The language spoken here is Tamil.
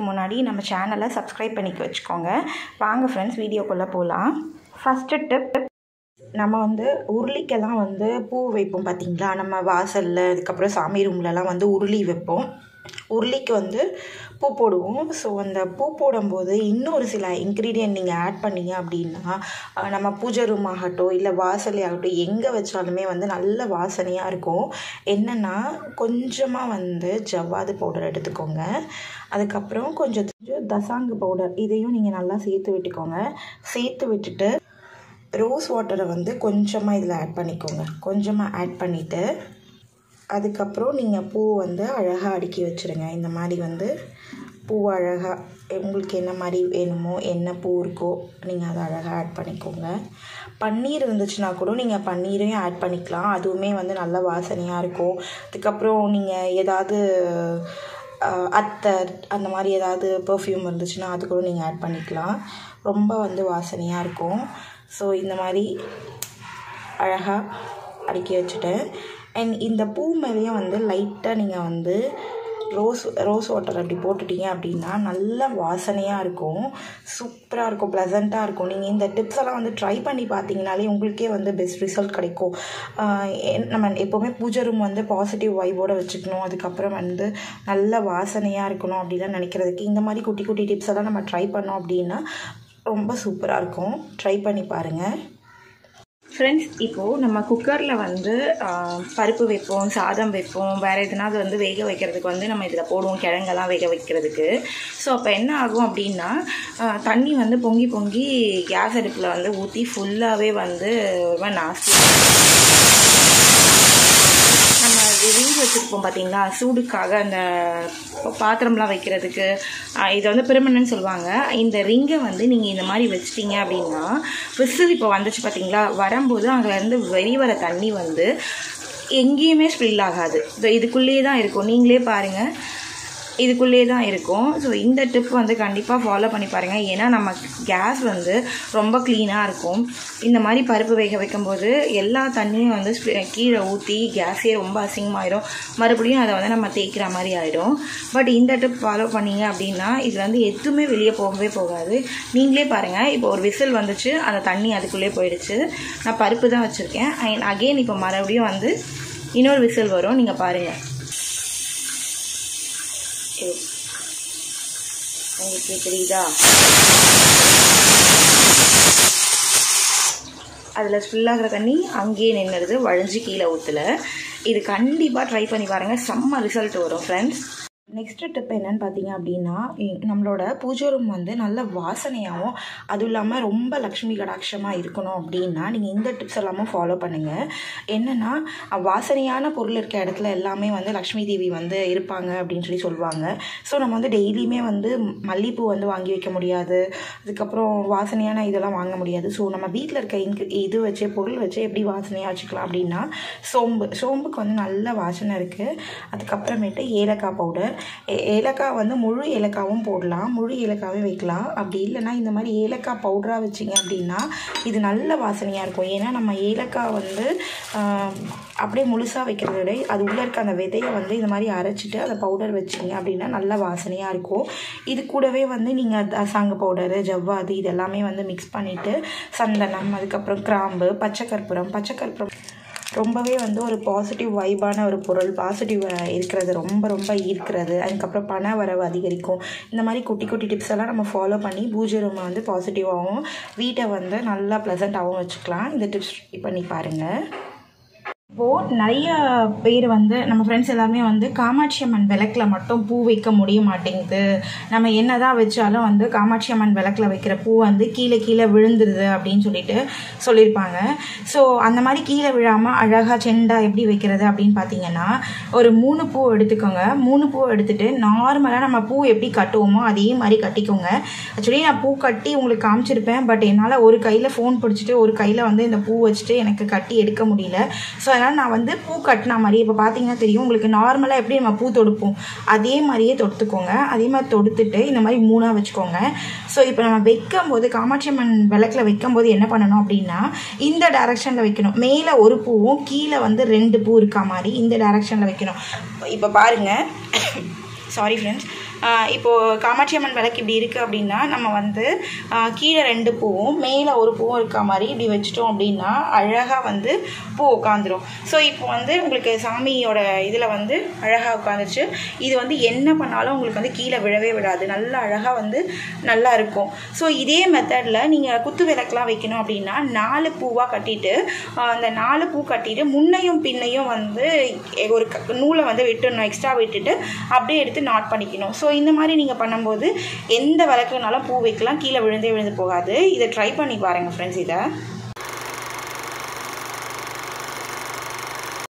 முன்னாடி நம்ம சேனலை சப்ஸ்கிரைப் பண்ணிக்க வச்சுக்கோங்க வாங்க ஃப்ரெண்ட்ஸ் வீடியோக்குள்ளே போகலாம் ஃபஸ்ட்டு டிப் நம்ம வந்து உருளிக்கெல்லாம் வந்து பூ வைப்போம் பார்த்தீங்களா நம்ம வாசலில் அதுக்கப்புறம் சாமி ரூம்லலாம் வந்து உருளி வைப்போம் உருளிக்கு வந்து பூ போடுவோம் ஸோ அந்த பூ போடும்போது இன்னொரு சில இன்க்ரீடியன்ட் நீங்கள் ஆட் பண்ணீங்க அப்படின்னா அஹ், நம்ம பூஜை ரூம் ஆகட்டும் இல்லை வாசலே ஆகட்டும் எங்கே வச்சாலுமே வந்து நல்ல வாசனையாக இருக்கும் என்னென்னா கொஞ்சமாக வந்து ஜவ்வாது பவுடர் எடுத்துக்கோங்க அதுக்கப்புறம் கொஞ்சம் கொஞ்சம் தசாங்கு பவுடர் இதையும் நீங்கள் நல்லா சேர்த்து விட்டுக்கோங்க சேர்த்து விட்டுட்டு ரோஸ் வாட்டரை வந்து கொஞ்சமாக இதில் ஆட் பண்ணிக்கோங்க கொஞ்சமாக ஆட் பண்ணிவிட்டு அதுக்கப்புறம் நீங்கள் பூ வந்து அழகாக அடுக்கி வச்சுருங்க இந்த மாதிரி வந்து பூ அழகாக உங்களுக்கு என்ன மாதிரி வேணுமோ என்ன பூ இருக்கோ நீங்கள் அதை அழகாக ஆட் பண்ணிக்கோங்க பன்னீர் இருந்துச்சுன்னா கூட நீங்கள் பன்னீரையும் ஆட் பண்ணிக்கலாம் அதுவுமே வந்து நல்ல வாசனையாக இருக்கும் அதுக்கப்புறம் நீங்கள் ஏதாவது அஹ், அத்தர் அந்த மாதிரி ஏதாவது பெர்ஃப்யூம் இருந்துச்சுன்னா அது கூட நீங்கள் ஆட் பண்ணிக்கலாம் ரொம்ப வந்து வாசனையாக இருக்கும் ஸோ இந்த மாதிரி அழகாக அடுக்கி வச்சுட்டேன் அண்ட் இந்த பூ மேலேயும் வந்து லைட்டாக நீங்கள் வந்து ரோஸ் ரோஸ் வாட்டர் அப்படி போட்டுட்டீங்க அப்படின்னா நல்ல வாசனையாக இருக்கும் சூப்பராக இருக்கும் ப்ளசண்ட்டாக இருக்கும் நீங்கள் இந்த டிப்ஸ் எல்லாம் வந்து ட்ரை பண்ணி பார்த்தீங்கனாலே உங்களுக்கே வந்து பெஸ்ட் ரிசல்ட் கிடைக்கும் ஆஹ் என்- நம்ம எப்போவுமே பூஜை ரூம் வந்து பாசிட்டிவ் வைபோடு வச்சுக்கணும் அதுக்கப்புறம் வந்து நல்ல வாசனையாக இருக்கணும் அப்படிலாம் நினைக்கிறதுக்கு இந்த மாதிரி குட்டி குட்டி டிப்ஸ் எல்லாம் நம்ம ட்ரை பண்ணோம் அப்படின்னா ரொம்ப சூப்பராக இருக்கும் ட்ரை பண்ணி பாருங்கள் ஃப்ரெண்ட்ஸ் இப்போது நம்ம குக்கரில் வந்து ஆ, பருப்பு வைப்போம் சாதம் வைப்போம் வேறு எதுனாவது வந்து வேக வைக்கிறதுக்கு வந்து நம்ம இதில் போடுவோம் கிழங்கெல்லாம் வேக வைக்கிறதுக்கு ஸோ அப்போ என்ன ஆகும் அப்படின்னா ஆ, தண்ணி வந்து பொங்கி பொங்கி கேஸ் அடுப்பில் வந்து ஊற்றி ஃபுல்லாகவே வந்து ஒரு மாதிரி நாஸ்தி நம்ம ரிங் வச்சுருப்போம் பார்த்தீங்களா சூடுக்காக அந்த பாத்திரம்லாம் வைக்கிறதுக்கு ஆஹ் இதை வந்து பிரமணன்னு சொல்லுவாங்க இந்த ரிங்கை வந்து நீங்கள் இந்த மாதிரி வச்சிட்டீங்க அப்படின்னா விசில் இப்போ வந்துச்சு பார்த்தீங்களா வரும்போது அங்கேருந்து வெளிவர தண்ணி வந்து எங்கேயுமே ஸ்பில் ஆகாது இதோ இதுக்குள்ளேயே தான் இருக்கும் நீங்களே பாருங்கள் இதுக்குள்ளேயே தான் இருக்கும் ஸோ இந்த டிப் வந்து கண்டிப்பாக ஃபாலோ பண்ணி பாருங்கள் ஏன்னா நம்ம கேஸ் வந்து ரொம்ப க்ளீனாக இருக்கும் இந்த மாதிரி பருப்பு வேக வைக்கும்போது எல்லா தண்ணியும் வந்து ஸ்பி- கீழே ஊற்றி கேஸே ரொம்ப அசிங்கமாயிடும் மறுபடியும் அதை வந்து நம்ம தேய்க்கிற மாதிரி ஆகிடும் பட் இந்த டிப் ஃபாலோ பண்ணீங்க அப்படின்னா இதில் வந்து எதுவுமே வெளியே போகவே போகாது நீங்களே பாருங்கள் இப்போ ஒரு விசில் வந்துச்சு அந்த தண்ணி அதுக்குள்ளே போயிடுச்சு நான் பருப்பு தான் வச்சுருக்கேன் அண்ட் அகெயின் இப்போ மறுபடியும் வந்து இன்னொரு விசில் வரும் நீங்கள் பாருங்கள் இது. உங்களுக்கு தெரியுதா அதில் ஸ்பில் ஆகிற தண்ணி அங்கேயே நின்றுடுது வழிஞ்சு கீழே ஊற்றல இது கண்டிப்பாக ட்ரை பண்ணி பாருங்கள் செம்ம ரிசல்ட் வரும் ஃப்ரெண்ட்ஸ் நெக்ஸ்ட் டிப் என்னன்னு பார்த்தீங்க அப்படின்னா இ- நம்மளோட பூஜை ரூம் வந்து நல்ல வாசனையாகவும் அதுவும் இல்லாமல் ரொம்ப லக்ஷ்மி கடாட்சமாக இருக்கணும் அப்படின்னா நீங்கள் இந்த டிப்ஸ் எல்லாமே ஃபாலோ பண்ணுங்கள் என்னென்னா வாசனையான பொருள் இருக்க இடத்துல எல்லாமே வந்து லக்ஷ்மி தேவி வந்து இருப்பாங்க அப்படின்னு சொல்லி சொல்லுவாங்க ஸோ நம்ம வந்து டெய்லியுமே வந்து மல்லிகைப்பூ வந்து வாங்கி வைக்க முடியாது அதுக்கப்புறம் வாசனையான இதெல்லாம் வாங்க முடியாது ஸோ நம்ம வீட்டில் இருக்க இன்க் இது வச்சு பொருள் வச்சு எப்படி வாசனையாக வச்சுக்கலாம் அப்படின்னா சோம்பு சோம்புக்கு வந்து நல்ல வாசனை இருக்குது அதுக்கப்புறமேட்டு ஏலக்காய் பவுடர் ஏலக்காய் வந்து முழு ஏலக்காவும் போடலாம் முழு ஏலக்காவே வைக்கலாம் அப்படி இல்லைன்னா இந்த மாதிரி ஏலக்காய் பவுடராக வச்சிங்க அப்படின்னா இது நல்ல வாசனையாக இருக்கும் ஏன்னா நம்ம ஏலக்காய் வந்து ஆஹ், அப்படியே முழுசாக வைக்கிறத விட அது உள்ளே இருக்க அந்த விதையை வந்து இந்த மாதிரி அரைச்சிட்டு அதை பவுடர் வச்சிங்க அப்படின்னா நல்ல வாசனையாக இருக்கும் இது கூடவே வந்து நீங்கள் தசாங்கு பவுடரு ஜவ்வாது இது எல்லாமே வந்து மிக்ஸ் பண்ணிவிட்டு சந்தனம் அதுக்கப்புறம் கிராம்பு பச்சை கற்பூரம் பச்சை கற்பூரம் ரொம்பவே வந்து ஒரு பாசிட்டிவ் வைபான ஒரு பொருள் பாசிட்டிவ் இருக்கிறது ரொம்ப ரொம்ப ஈர்க்கிறது அதுக்கப்புறம் பண வரவு அதிகரிக்கும் இந்த மாதிரி குட்டி குட்டி டிப்ஸ் எல்லாம் நம்ம ஃபாலோ பண்ணி பூஜை ரூமை வந்து பாசிட்டிவாகவும் வீட்டை வந்து நல்லா ப்ளசண்ட்டாகவும் வச்சுக்கலாம் இந்த டிப்ஸ் பண்ணி பாருங்கள் இப்போது நிறைய பேர் வந்து நம்ம ஃப்ரெண்ட்ஸ் எல்லாமே வந்து காமாட்சி அம்மன் விளக்கில் மட்டும் பூ வைக்க முடிய மாட்டேங்குது நம்ம என்னதான் வச்சாலும் வந்து காமாட்சி அம்மன் விளக்கில் வைக்கிற பூ வந்து கீழே கீழே விழுந்துருது அப்படின்னு சொல்லிட்டு சொல்லியிருப்பாங்க ஸோ அந்த மாதிரி கீழே விழாமல் அழகாக செண்டா எப்படி வைக்கிறது அப்படின்னு பார்த்தீங்கன்னா ஒரு மூணு பூ எடுத்துக்கோங்க மூணு பூ எடுத்துட்டு நார்மலாக நம்ம பூ எப்படி கட்டுவோமோ அதே மாதிரி கட்டிக்கோங்க ஆக்சுவலி நான் பூ கட்டி உங்களுக்கு காமிச்சிருப்பேன் பட் என்னால் ஒரு கையில் ஃபோன் பிடிச்சிட்டு ஒரு கையில் வந்து இந்த பூ வச்சுட்டு எனக்கு கட்டி எடுக்க முடியல ஸோ அதனால் நான் வந்து பூ கட்டின மாதிரி இப்போ பார்த்தீங்கன்னா தெரியும் உங்களுக்கு நார்மலாக எப்படி நம்ம பூ தொடுப்போம் அதே மாதிரியே தொடுத்துக்கோங்க அதே மாதிரி தொடுத்துட்டு இந்த மாதிரி மூணாக வச்சுக்கோங்க ஸோ இப்போ நம்ம வைக்கும் போது காமாட்சி அம்மன் விளக்கில் வைக்கும் போது என்ன பண்ணணும் அப்படின்னா இந்த டைரக்ஷனில் வைக்கணும் மேலே ஒரு பூவும் கீழே வந்து ரெண்டு பூ இருக்கா மாதிரி இந்த டைரக்ஷனில் வைக்கணும் இப்போ பாருங்கள் சாரி ஃப்ரெண்ட்ஸ் இப்போது காமாட்சி அம்மன் விளக்கு இப்படி இருக்குது அப்படின்னா நம்ம வந்து ஆஹ் கீழே ரெண்டு பூவும் மேலே ஒரு பூவும் இருக்க மாதிரி இப்படி வச்சிட்டோம் அப்படின்னா அழகாக வந்து பூ உட்காந்துரும் ஸோ இப்போ வந்து உங்களுக்கு சாமியோட இதில் வந்து அழகாக உட்காந்துருச்சு இது வந்து என்ன பண்ணாலும் உங்களுக்கு வந்து கீழே விழவே விடாது நல்லா அழகாக வந்து நல்லா இருக்கும் ஸோ இதே மெத்தடில் நீங்கள் குத்து விளக்குலாம் வைக்கணும் அப்படின்னா நாலு பூவாக கட்டிட்டு ஆஹ் அந்த நாலு பூ கட்டிட்டு முன்னையும் பின்னையும் வந்து ஒரு க- நூலை வந்து விட்டுடணும் எக்ஸ்ட்ரா விட்டுட்டு அப்படியே எடுத்து நாட் பண்ணிக்கணும் ஸோ இந்த மாதிரி நீங்கள் பண்ணும்போது எந்த விளக்குனாலும் பூ வைக்கலாம் கீழே விழுந்தே விழுந்து போகாது இதை ட்ரை பண்ணி பாருங்கள் ஃப்ரெண்ட்ஸ் இதை